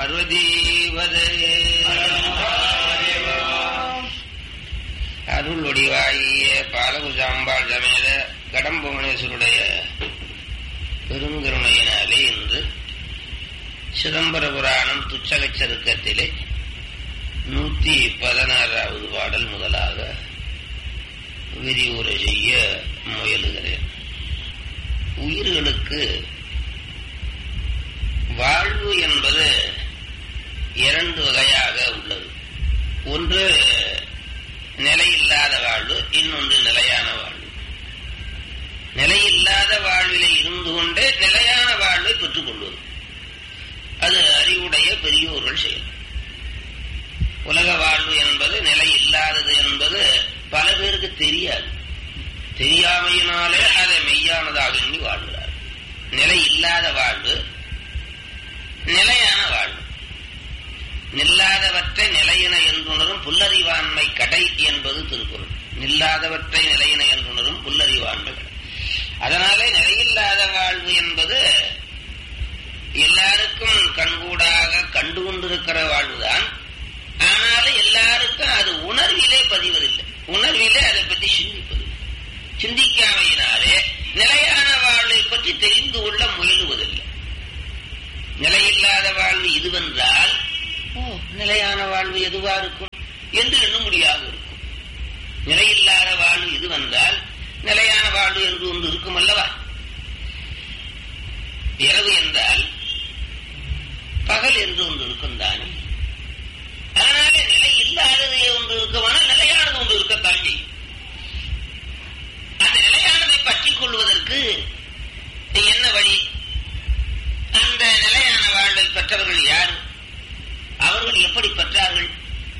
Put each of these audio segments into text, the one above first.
பார்வதீவதையே அருள் வடிவாகிய பாலகுஜாம்பாள் சமேத கடம்புவனேஸ்வருடைய பெருங்கருணையினாலே இன்று சிதம்பர புராணம் துச்சகச் சருக்கத்திலே நூத்தி பதினாறாவது பாடல் முதலாக விரிவுரை செய்ய முயலுகிறேன் உயிர்களுக்கு வாழ்வு என்பது இரண்டு வகையாக உள்ளது ஒன்று நிலையில்லாத வாழ்வு இன்னொன்று நிலையான வாழ்வு நிலையில்லாத வாழ்விலே இருந்து கொண்டே நிலையான வாழ்வை பெற்றுக் கொள்வது அது அறிவுடைய பெரியோர்கள் செயல் உலக வாழ்வு என்பது நிலை இல்லாதது என்பது பல பேருக்கு தெரியாது தெரியாமையினாலே அதை மெய்யானதாக எண்ணி வாழ்கிறார் நிலை இல்லாத வாழ்வு நிலையான வாழ்வு நில்லாதவற்றை நிலையின என்றுணரும் புல்லறிவாண்மை கடை என்பது திருக்குறள் நில்லாதவற்றை நிலையின என்றுணரும் புல்லறிவாண்மை கடை அதனாலே நிலையில்லாத வாழ்வு என்பது எல்லாருக்கும் கண்கூடாக கண்டு கொண்டிருக்கிற வாழ்வுதான் ஆனாலும் எல்லாருக்கும் அது உணர்விலே பதிவதில்லை உணர்விலே அதை பற்றி சிந்திப்பது சிந்திக்காமையினாலே நிலையான வாழ்வை பற்றி தெரிந்து கொள்ள முயலுவதில்லை நிலையில்லாத வாழ்வு இதுவென்றால் ஓ நிலையான வாழ்வு எதுவா இருக்கும் என்று எண்ண முடியாது இருக்கும் நிலையில்லாத வாழ்வு இதுவென்றால் நிலையான வாழ்வு என்று ஒன்று இருக்கும் அல்லவா இரவு என்றால் பகல் என்று ஒன்று இருக்கும் தானே அதனாலே நிலை இல்லாதது ஒன்று இருக்குமானால் நிலையானது ஒன்று இருக்கத்தான் செய்யும் அந்த நிலையானதை பற்றிக் கொள்வதற்கு என்ன வழி அந்த நிலையான வாழ்வை பெற்றவர்கள் யார் அவர்கள் எப்படி பெற்றார்கள்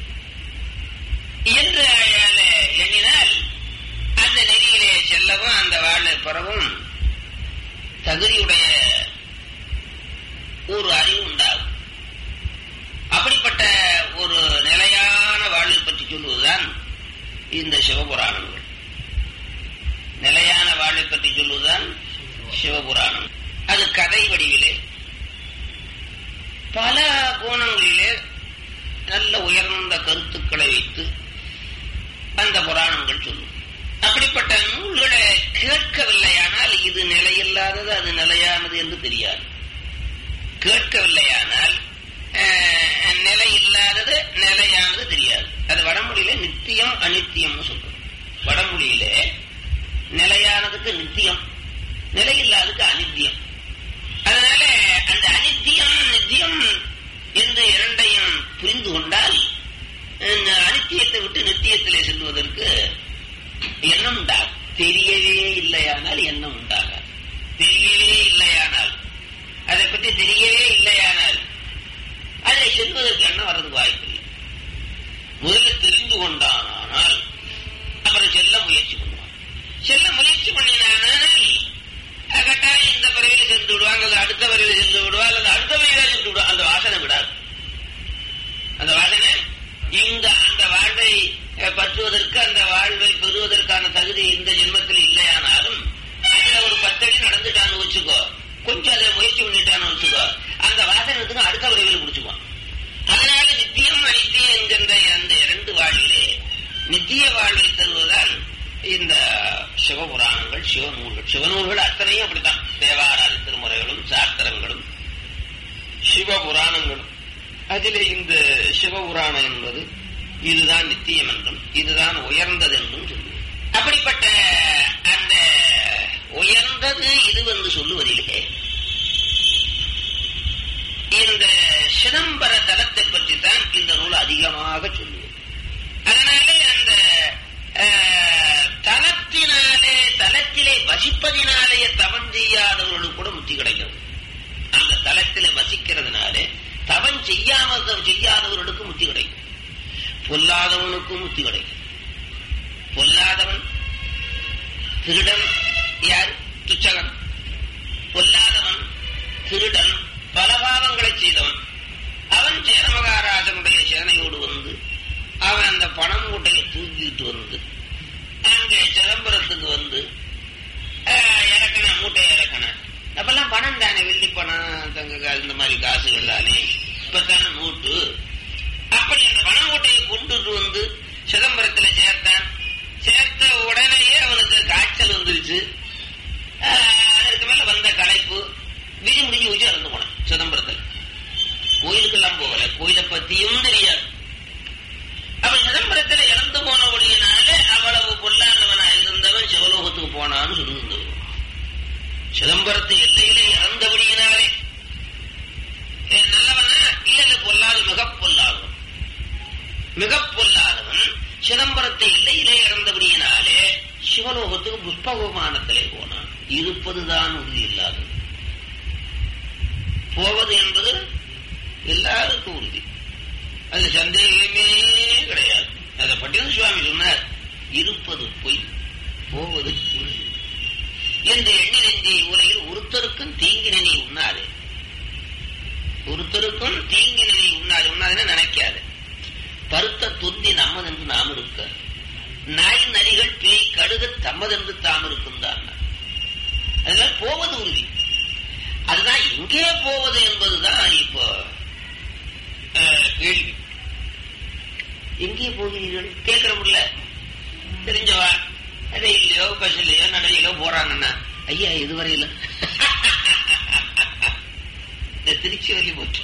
என்று எண்ணினால் அந்த நெறியிலே செல்லவும் அந்த வாழ்வை பெறவும் தகுதியுடைய ஒரு அறிவு உண்டாகும் அப்படிப்பட்ட ஒரு நிலையான வாழ்வை பற்றி சொல்லுவதுதான் இந்த சிவபுராணங்கள் நிலையான வாழ்வை பற்றி சொல்லுவதுதான் சிவபுராணம் அது கதை வடிவிலே பல கோணங்களிலே நல்ல உயர்ந்த கருத்துக்களை வைத்து அந்த புராணங்கள் சொல்லும் அப்படிப்பட்ட நூல்களை கேட்கவில்லையானால் இது நிலையில்லாதது அது நிலையானது என்று தெரியாது கேட்கவில்லையானால் நிலை இல்லாதது நிலையானது தெரியாது அது வடமொழியில நித்தியம் அனித்தியம்னு சொல்றோம் வடமொழியிலே நிலையானதுக்கு நித்தியம் நிலை இல்லாததுக்கு அனித்தியம் அதனால அந்த அனித்தியம் நித்தியம் என்று இரண்டையும் புரிந்து கொண்டால் அனித்தியத்தை விட்டு நித்தியத்திலே செல்வதற்கு எண்ணம் உண்டாகும் தெரியவே இல்லையானால் எண்ணம் உண்டாகாது தெரியவே இல்லையானால் அதை பற்றி தெரியவே இல்லையானால் அதை செல்வதற்கு எண்ணம் வர்றது வாய்ப்பில்லை முதல்ல தெரிந்து கொண்டானால் அப்புறம் செல்ல முயற்சி பண்ணுவான் செல்ல முயற்சி பண்ணினானால் கட்டாயம் இந்த பிறவில சென்று விடுவாங்க அல்லது அடுத்த பிறவில சென்று விடுவாங்க அல்லது அடுத்த பிறவில சென்று விடுவாங்க அந்த வாசனை விடாது அந்த வாசனை இங்க அந்த வாழ்வை பற்றுவதற்கு அந்த வாழ்வை பெறுவதற்கான தகுதி இந்த ஜென்மத்தில் இல்லையானாலும் அதுல ஒரு பத்தடி நடந்துட்டான்னு வச்சுக்கோ கொஞ்சம் அதை முயற்சி பண்ணிட்டான்னு வச்சுக்கோ அந்த வாசனத்துக்கு அடுத்த விரைவில் பிடிச்சுக்குவான் அதனால நித்தியம் அனித்தியம் என்கின்ற அந்த இரண்டு வாழ்விலே நித்திய வாழ்வை தருவதால் இந்த சிவபுராணங்கள் சிவநூல்கள் சிவநூல்கள் அத்தனையும் அப்படித்தான் தேவாராதி திருமுறைகளும் சாஸ்திரங்களும் சிவபுராணங்களும் அதிலே இந்த சிவபுராணம் என்பது இதுதான் நித்தியம் என்றும் இதுதான் உயர்ந்தது என்றும் சொல்லுவோம் அப்படிப்பட்ட அந்த உயர்ந்தது இது என்று சொல்லுவதிலே இந்த சிதம்பர தலத்தை பற்றி தான் இந்த நூல் அதிகமாக சொல்லுவது அதனாலே அந்த தலத்தினாலே தலத்திலே வசிப்பதினாலே தவம் செய்யாதவர்களுக்கு கூட முத்தி கிடைக்கிறது அந்த தலத்திலே வசிக்கிறதுனாலே தவம் செய்யாமல் செய்யாதவர்களுக்கு முத்தி கிடைக்கும் பொல்லாதவனுக்கும் முத்தி கிடைக்கும் பொல்லாதவன் திருடன் யார் துச்சகன் பொல்லாதவன் திருடன் பல பாவங்களை செய்தவன் அவன் சேரமகாராஜனுடைய சேனையோடு வந்து அவன் அந்த பணம் மூட்டையை தூக்கிட்டு வந்து அங்கே சிதம்பரத்துக்கு வந்து இறக்கணும் மூட்டையை இறக்கணும் அப்பெல்லாம் பணம் தானே வெள்ளி பணம் தங்க இந்த மாதிரி காசுகளாலே இப்பதான நோட்டு அப்படி அந்த பணங்கோட்டையை கொண்டுட்டு வந்து சிதம்பரத்துல சேர்த்தான் சேர்த்த உடனேயே அவனுக்கு காய்ச்சல் வந்துருச்சு ஆஹ், அதுக்கு மேல வந்த களைப்பு விதி முடிஞ்சு வச்சு இறந்து போனான் சிதம்பரத்தில் கோயிலுக்கெல்லாம் போகல கோயிலை பத்தியும் தெரியாது அவன் சிதம்பரத்துல இறந்து போனபடியினாலே அவ்வளவு பொல்லாதவனா இருந்தவன் சிவலோகத்துக்கு போனான்னு சொல்லுகின்றது சிதம்பரத்து எல்லையிலே இறந்தபடியினாலே ஏ, நல்லவனா இல்ல பொல்லாது மிக பொல்லாதவன் மிக பொல்லாதவன் சிதம்பரத்து எல்லையிலே இறந்தபடியினாலே சிவலோகத்துக்கு புஷ்பகமானத்திலே போனான் இருப்பதுதான் உறுதி இல்லாதது போவது என்பது எல்லாருக்கும் உறுதி அது சந்தேகமே கிடையாது அதை பட்டியல் சுவாமி சொன்னார் இருப்பது பொய் போவது உறுதி என்று எண்ணி நெஞ்சி உலகில் ஒருத்தருக்கும் தீங்கினை நீ உண்ணாது ஒருத்தருக்கும் தீங்கினை நீ உண்ணாது உண்ணாதுன்னு நினைக்காது பருத்த துந்தி நம்மதென்று நாம் இருக்க நாய் நரிகள் பேய் கடுகு தம்மதென்று தாம் இருக்கும் தான் அதனால போவது உறுதி அதுதான் எங்கே போவது என்பதுதான் இப்போ அஹ், கேள்வி எங்கே போகிறீர்கள் கேட்கிறோம்ல தெரிஞ்சவா ரயிலையோ பஸ்லையோ நடையிலோ போறாங்கன்னா ஐயா இதுவரையில இந்த திருச்சி வழி போச்சு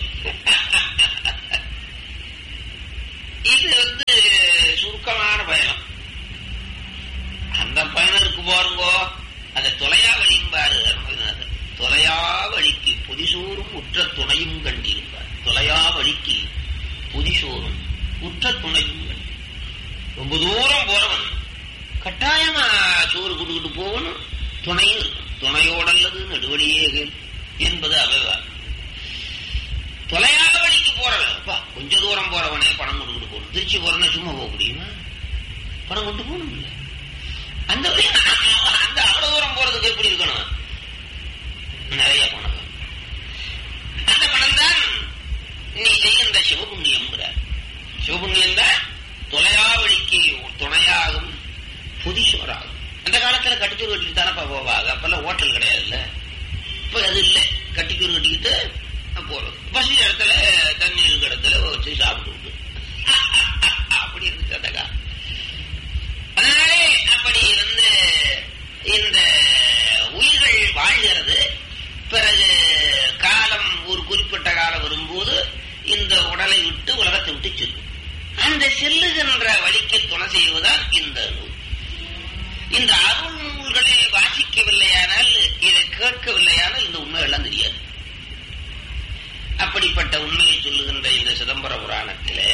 இது வந்து சுருக்கமான பயணம் அந்த பயணம் இருக்கு பாருங்கோ அதை தொலையா வழிம்பாரு அருமைநாதர் தொலையா வழிக்கு புதிசூரும் உற்ற துணையும் கண்டிருப்பார் தொலையா வழிக்கு புதிசோறும் உற்ற துணையும் கண்டி ரொம்ப தூரம் போறவன் கட்டாயமா சோறு கொடுக்கிட்டு போகணும் துணையும் இருக்கும் துணையோடல்லது நடுவழியே கேள் என்பது அவைவார் தொலையா வழிக்கு போறவன் அப்பா கொஞ்ச தூரம் போறவனே பணம் கொடுக்கிட்டு போகணும் திருச்சி போறவனே சும்மா போக முடியுமா பணம் கொண்டு போகணும் இல்ல அந்த வழி- அந்த அவ்வளவு தூரம் போறதுக்கு எப்படி இருக்கணும் நிறைய பணம் வேணும். அந்த பணம் தான் நீ செய்கின்ற சிவபுண்ணியம்ங்கிறார் சிவபுண்ணியம் தான் தொலையாவழிக்கு துணையாகும் புதிசோராகும் அந்த காலத்துல கட்டிச்சோறு கட்டிட்டு தானப்பா போவாங்க அப்பெல்லாம் ஹோட்டல் கிடையாதுல்ல இப்ப அது இல்ல கட்டிச்சோறு கட்டிக்கிட்டு போறது பசி இடத்துல தண்ணி இருக்க இடத்துல வச்சு சாப்பிட்டு அப்படி இருந்துச்சு அந்த காலம் அதனாலே அப்படி வந்து இந்த உயிர்கள் வாழ்கிறது பிறகு காலம் ஒரு குறிப்பிட்ட காலம் வரும்போது இந்த உடலை விட்டு உலகத்தை விட்டு செல்லும் அந்த செல்லுகின்ற வழிக்கு துணை செய்வதுதான் இந்த நூல் இந்த அருள் நூல்களை வாசிக்கவில்லையானால் இதை கேட்கவில்லையானால் இந்த உண்மை எல்லாம் தெரியாது அப்படிப்பட்ட உண்மையை சொல்லுகின்ற இந்த சிதம்பர புராணத்திலே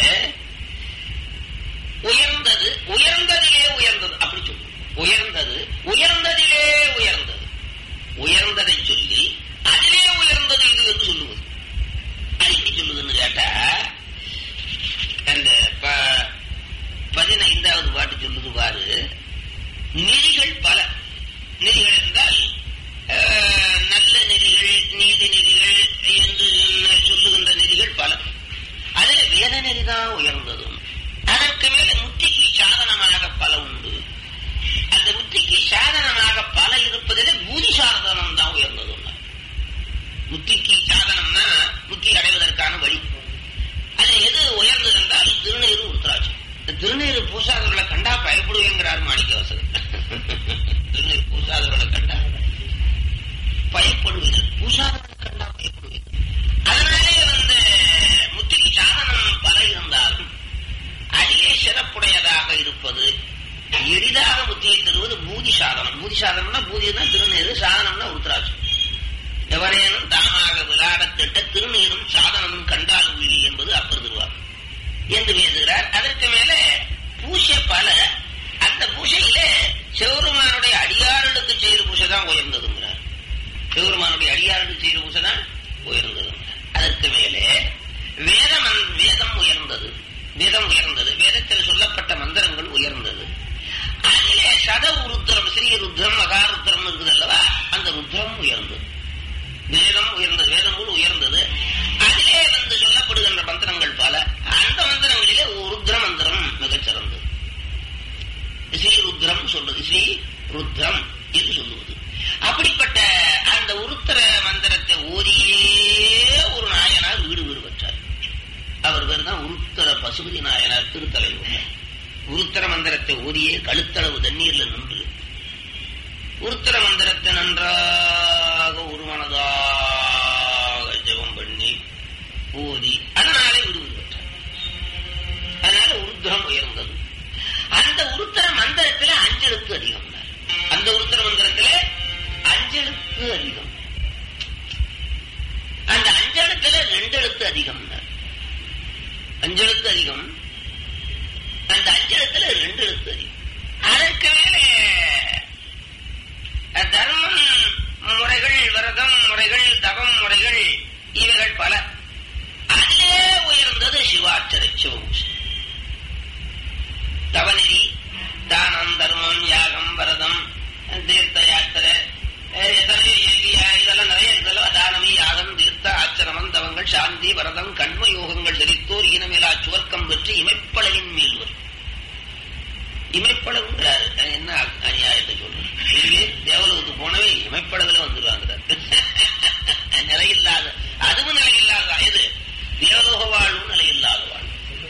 உயர்ந்தது உயர்ந்ததிலே உயர்ந்தது அப்படி சொல்லு உயர்ந்தது உயர்ந்ததிலே உயர்ந்தது உயர்ந்ததை சொல்லி அதிலே உயர்ந்தது இது என்று சொல்லுவது அது எப்படி சொல்லுதுன்னு கேட்டா அந்த ப- பதினைந்தாவது பாட்டு சொல்லுது பாரு நெறிகள் பல நெறிகள் என்றால் அஹ், நல்ல நெறிகள் நீதி நெறிகள் என்று சொல்லுகின்ற நெறிகள் பல அதில் வேத நெறிதான் உயர்ந்ததும் அதற்கு மேல முத்திக்கு சாதனமாக பல உண்டு அந்த முத்திக்கு சாதனமாக பல இருப்பதிலே பூதி சாதனம் தான் உயர்ந்தது முத்திக்கு சாதனம்னா முத்தி அடைவதற்கான வழி அது எது உயர்ந்தது என்றால் திருநீரு உருத்தராட்சம் இந்த திருநீரு பூசாதவர்களை கண்டா பயப்படுவேங்கிறார் மாணிக்க வாசகர் திருநீர் பூசாதவர்களை கண்டா பயப்படுவீர்கள் பூசாதவர்களை கண்டா பயப்படுவீர்கள் அதனாலே வந்து முத்திக்கு சாதனம் பல இருந்தாலும் அதிலே சிறப்புடையதாக இருப்பது எளிதாக முத்தியை தருவது பூதி சாதனம் பூதி சாதனம்னா பூதினா திருநீரு சாதனம்னா உருத்தராட்சம் எவரேனும் தாமாக விளையாடத்திட்ட திருநீரும் சாதனமும் கண்டால் உயிரி என்பது அப்பர் திருவார் என்று பேசுகிறார் அதற்கு மேலே பூசை பல அந்த பூசையிலே சிவருமானுடைய அடியார்களுக்கு செய்த பூசை தான் உயர்ந்ததுங்கிறார் சிவருமானுடைய அடியார்களுக்கு செய்த பூசை தான் உயர்ந்தது அதற்கு மேலே வேதம் அந்த- வேதம் உயர்ந்தது வேதம் உயர்ந்தது வேதத்தில் சொல்லப்பட்ட மந்திரங்கள் உயர்ந்தது அதிலே சத ருத்ரம் ஸ்ரீ ருத்ரம் மகா ருத்ரம் இருக்குது அல்லவா அந்த ருத்ரம் உயர்ந்தது வேதம் உயர்ந்தது வேதம் கூட உயர்ந்தது அதிலே வந்து சொல்லப்படுகின்ற மந்திரங்கள் பல அந்த மந்திரங்களிலே ருத்ர மந்திரம் மிகச்சிறந்தது ஸ்ரீ ருத்ரம் சொல்றது ஸ்ரீ ருத்ரம் என்று சொல்லுவது அப்படிப்பட்ட அந்த உருத்திர மந்திரத்தை ஓதியே மந்திரத்தை ஓதியே கழுத்தளவு தண்ணீர்ல நின்று உருத்திர மந்திரத்தை நன்றாக உருமனதாக ஜெபம் பண்ணி ஓதி அதனாலே விடுதலை பெற்றார் அதனால உருத்திரம் உயர்ந்தது அந்த உருத்திர மந்திரத்துல அஞ்செழுத்து அதிகம் அந்த உருத்திர மந்திரத்துல அஞ்செழுத்து அதிகம் அந்த அஞ்செழுத்துல ரெண்டு எழுத்து அதிகம் அஞ்செழுத்து அதிகம் அந்த அஞ்செழுத்துல ரெண்டு எழுத்து அதிகம் அதற்கு மேலே தர்மம் முறைகள் விரதம் முறைகள் தவம் முறைகள் இவைகள் பல அதிலே உயர்ந்தது சிவாட்சர சிவபூஷன் தவநெறி தானம் தர்மம் யாகம் விரதம் தீர்த்த யாத்திரை எத்தனையோ இதெல்லாம் நிறைய இருக்குல்ல தானம் யாகம் தீர்த்த ஆச்சரமம் தவங்கள் சாந்தி வரதம் கண்ம யோகங்கள் செலுத்தோர் இனமிலா சுவர்க்கம் பெற்று இமைப்பளவின் மேல் வரும் இமைப்பளவுங்கிறாரு என்ன அநியாயத்தை சொல்றேன் தேவலோகத்துக்கு போனவே இமைப்பளவுல வந்துருவாங்கிறார் நிலையில்லாத அதுவும் நிலையில்லாத எது தேவலோக வாழ்வு நிலையில்லாத வாழ்வு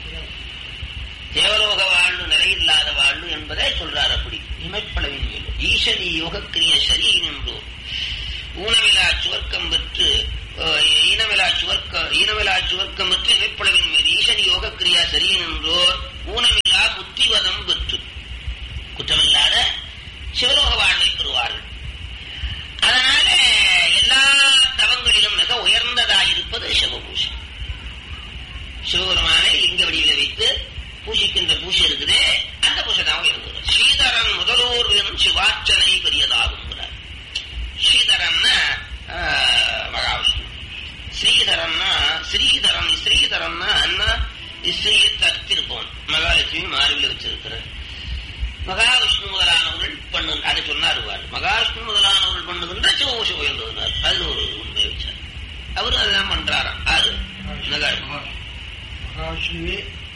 தேவலோக வாழ்வு நிலையில்லாத வாழ்வு என்பதை சொல்றார் அப்படி இமைப்பளவின் மேல் ஈசனி யோகக்கிரிய சரி நின்றோ ஊனமிலா சுவர்க்கம் பெற்று ஈனமிலா சுவர்க்க ஈனமிலா சுவர்க்கம் பெற்று இமைப்பளவின் மேல் ஈசனி யோகக்கிரியா சரி நின்றோர் ஊனமில்லா புத்திவதம் பெற்று குற்றமில்லாத சிவலோக வாழ்வை பெறுவார்கள் அதனால எல்லா தவங்களிலும் மிக உயர்ந்ததாயிருப்பது சிவபூஷை சிவபெருமானை லிங்க வடிவில வைத்து பூசிக்கின்ற பூசை இருக்குதே அந்த பூசை தான் உயர்ந்தது ஸ்ரீதரன் முதலூர் எனும் சிவார்ச்சனை பெரியதாகும் ஸ்ரீதரன்னா மகாவிஷ்ணு ஸ்ரீதரன்னா ஸ்ரீதரன் ஸ்ரீதரன்னா அண்ணா ஸ்ரீயை தடுத்திருப்போம் மகாலட்சுமி மார்பில் வச்சிருக்கிற மகாவிஷ்ணு முதலானவர்கள் பண்ணு அதை சொன்னார் மகாவிஷ்ணு முதலானவர்கள் பண்ணுகின்ற சிவபூஷை உயர்ந்ததுனார் அது ஒரு உண்மை வச்சார் அவரும் அதுதான் பண்றாராம் அது மகாவிஷ்ணுவே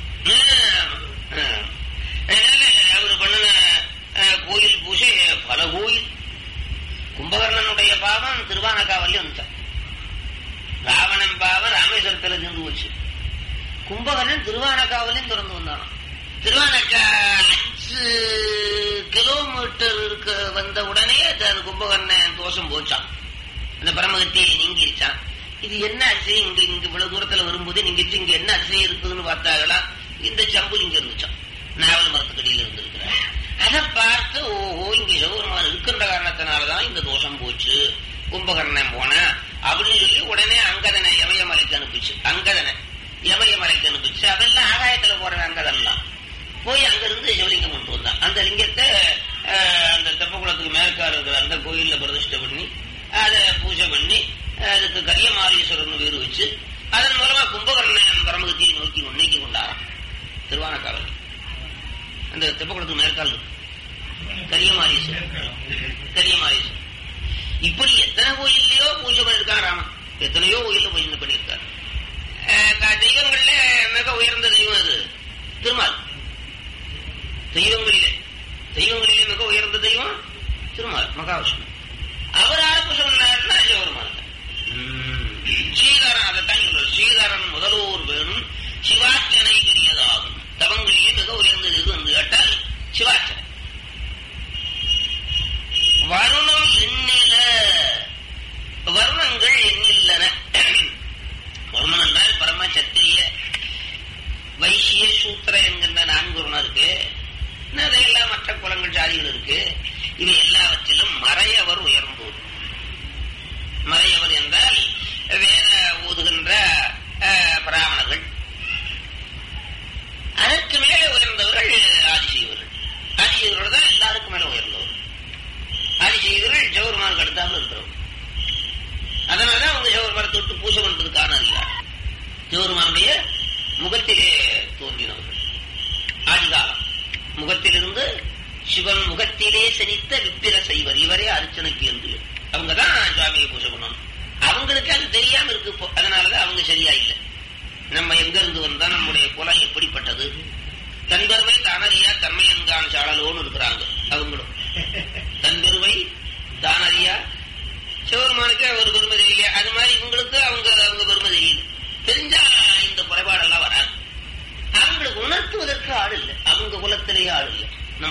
அவர் பண்ணின கோயில் பூஜை பல கோயில் கும்பகர்ணனுடைய பாவம் திருவானக்காவல்லி வந்துட்டான் ராவணன் பாவம் ராமேஸ்வரத்துல திருந்து போச்சு கும்பகர்ணன் திருவானக்காவலையும் திறந்து வந்தானாம் திருவானக்கா அஞ்சு கிலோமீட்டர் இருக்க வந்த உடனே அது கும்பகர்ணன் தோஷம் போச்சான் அந்த பரமகத்தியை நீங்கிருச்சான் இது என்ன அதிசயம் இங்க இங்க இவ்வளவு தூரத்துல வரும்போது நீங்க இங்க என்ன அதிசயம் இருக்குதுன்னு பார்த்தாங்களா இந்த சம்பு இங்க இருந்துச்சான் நாவல் மரத்துக்கடியில் இருந்திருக்கிறார் அதை பார்த்து ஓஹோ இங்க சிவபெருமான் இருக்கின்ற காரணத்தினாலதான் இந்த தோஷம் போச்சு கும்பகர்ணன் போன அப்படின்னு சொல்லி உடனே அங்கதனை யமயமலைக்கு அனுப்பிச்சு அங்கதனை யமயமலைக்கு அனுப்பிச்சு அதெல்லாம் ஆகாயத்துல போற அங்கதெல்லாம் போய் அங்கிருந்து சிவலிங்கம் கொண்டு வந்தான் அந்த லிங்கத்தை அந்த தெப்பகுளத்துக்கு மேற்கால இருக்கிற அந்த கோயில்ல பிரதிஷ்டை பண்ணி அதை பூஜை பண்ணி அதுக்கு கரியமாரீஸ்வரன் வேறு வச்சு அதன் மூலமா கும்பகர்ணன் பரமகத்தியை நோக்கி உன்னைக்கு கொண்டாராம் திருவானக்காவல் அந்த தெப்பகுளத்துக்கு மேற்கால் கரியமாரீஸ்வரன் கரியமாரீஸ்வரன் இப்படி எத்தனை கோயில்லையோ பூஜை பண்ணிருக்கான் ராமன் எத்தனையோ கோயில்ல பூஜை பண்ணியிருக்காரு தெய்வங்கள்ல மிக உயர்ந்த தெய்வம் அது திருமால் தெய்வங்களிலே தெய்வங்களிலே மிக உயர்ந்த தெய்வம் திருமால் மகாவிஷ்ணு அவர் ஆரம்ப சொன்னார்னா சிவபெருமான் ஸ்ரீதரன் அதைத்தான் சொல்றார் ஸ்ரீதரன் முதலூர் வேணும் சிவார்ச்சனை பெரியதாகும் தவங்களிலே மிக உயர்ந்தது எது என்று கேட்டால் சிவார்ச்சனை வருணம் எண்ணில வருணங்கள் எண்ணில்லன வருணம் என்றால் பரம சத்திரிய வைசிய சூத்திர என்கின்ற நான்கு குணம் இருக்கு நிறைய மற்ற குலங்கள் ஜாதிகள் இருக்கு இவை எல்லாவற்றிலும் மறையவர் உயர்ந்தோர் மறையவர் என்றால் வேத ஓதுகின்ற பிராமணர்கள் அதற்கு மேலே உயர்ந்தவர்கள் ஆதிசெய்வர்கள் ஆதிசெய்வர்கள் தான் எல்லாருக்கும் மேல உயர்ந்தவர் ஆதிசெய்வர்கள் ஜவருமானுக்கு அடுத்தாமல் இருக்கிறவங்க அதனாலதான் அவங்க ஜவருமானத்தை விட்டு பூஜை பண்றதுக்கான அதிகாரம் ஜவருமானுடைய முகத்திலே தோன்றினவர்கள் ஆதிகாலம் முகத்திலிருந்து சிவன் முகத்திலே சனித்த விப்பிர செய்வர் இவரே அர்ச்சனைக்கு என்று அவங்கதான் சுவாமியை பூஜை பண்ணணும் அவங்களுக்கு அது தெரியாம இருக்கு இப்போ அதனாலதான் அவங்க சரியா இல்லை நம்ம எங்க இருந்து வந்தா நம்முடைய குலம் எப்படிப்பட்டது தன் பெருமை தானறியா தன்மையன்கான் சாழலோன்னு இருக்கிறாங்க அவங்களும் தன் பெருமை தானறியா சிவருமானுக்கு ஒரு பெருமை தெரியல அது மாதிரி இவங்களுக்கு அவங்க அவங்க பெருமை தெரியல தெரிஞ்சா இந்த குறைபாடெல்லாம் வராது அவங்களுக்கு உணர்த்துவதற்கு ஆள் இல்லை அவங்க குலத்திலேயே ஆள் இல்லை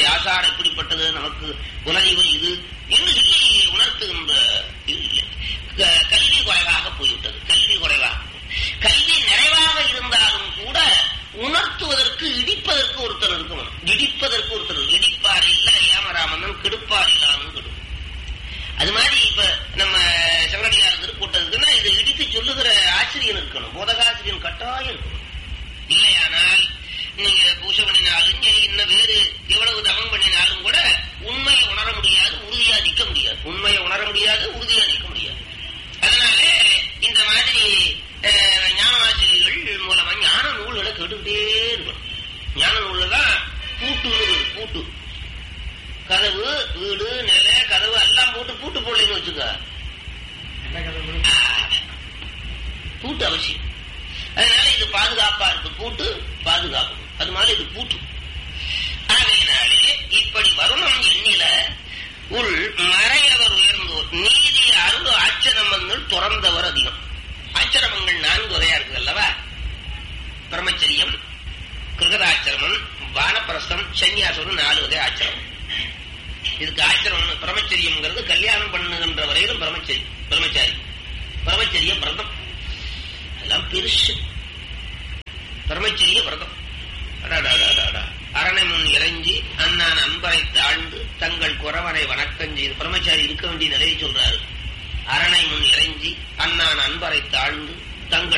நம்முடைய ஆசாரம் எப்படிப்பட்டது நமக்கு குலதெய்வம் இது என்று சொல்லி உணர்த்துகின்ற இது இல்லை க- கல்வி குறைவாக போய்விட்டது கல்வி குறைவாக கல்வி நிறைவாக இருந்தாலும் கூட உணர்த்துவதற்கு இடிப்பதற்கு ஒருத்தர் இருக்கணும் இடிப்பதற்கு ஒருத்தர் இருக்கணும். இடிப்பார் இல்ல ஏமராமன் கெடுப்பார் இல்லாமல் கெடும் அது மாதிரி இப்ப நம்ம செங்கடியார் திருக்கூட்டத்துக்குன்னா இதை இடித்து சொல்லுகிற ஆசிரியர் இருக்கணும் போதகாசிரியன் கட்டாயம் இருக்கணும் இல்லையானால் நீங்க பூஜை பண்ணினாலும் சரி இன்னும் வேறு எவ்வளவு தவம் பண்ணினாலும் கூட உண்மையை உணர முடியாது உறுதியா நிக்க முடியாது உண்மையை உணர முடியாது உறுதியா நிக்க முடியாது அதனால இந்த மாதிரி அஹ், ஞான ஆசிரியர்கள் மூலமா ஞான நூல்களை கேட்டுக்கிட்டே இருக்கணும் ஞான நூல்ல தான் பூட்டுன்னு இருக்கு, பூட்டு கதவு வீடு நிலை கதவு எல்லாம் போட்டு பூட்டு போடலன்னு வச்சுக்க ஆ, பூட்டு அவசியம் அதனால இது பாதுகாப்பா இருக்கு பூட்டு பாதுகாப்பு அது மாதிரி இது பூட்டு ஆகையினாலே இப்படி வருணம் எண்ணில உள் மறையவர் உயர்ந்தோர் நீதி அருள் ஆச்சரமங்கள் துறந்தவர் அதிகம் ஆச்சரமங்கள் நான்கு வகையா இருக்கு அல்லவா பிரம்மச்சரியம் கிருகதாச்சிரமம் வானப்பிரஸ்தம் சன்னியாசம் நாலு வகை ஆச்சிரமம் இதுக்கு ஆச்சிரமம் பிரம்மச்சரியம்ங்கிறது கல்யாணம் பண்ணுகின்ற வரையிலும் பிரம்மச்சரி பிரம்மச்சாரி பிரம்மச்சரிய விரதம் எல்லாம் பெருசு பிரம்மச்சரிய விரதம் அடாடாடாடாடா. அரணை முன் இறங்கி அண்ணான் அன்பரை தாழ்ந்து தங்கள் குறவனை வணக்கம் செய்து பிரம்மச்சாரி இருக்க வேண்டிய நிலையை சொல்றாரு அரணை முன் இறங்கி அண்ணான் அன்பரை தாழ்ந்து தங்கள்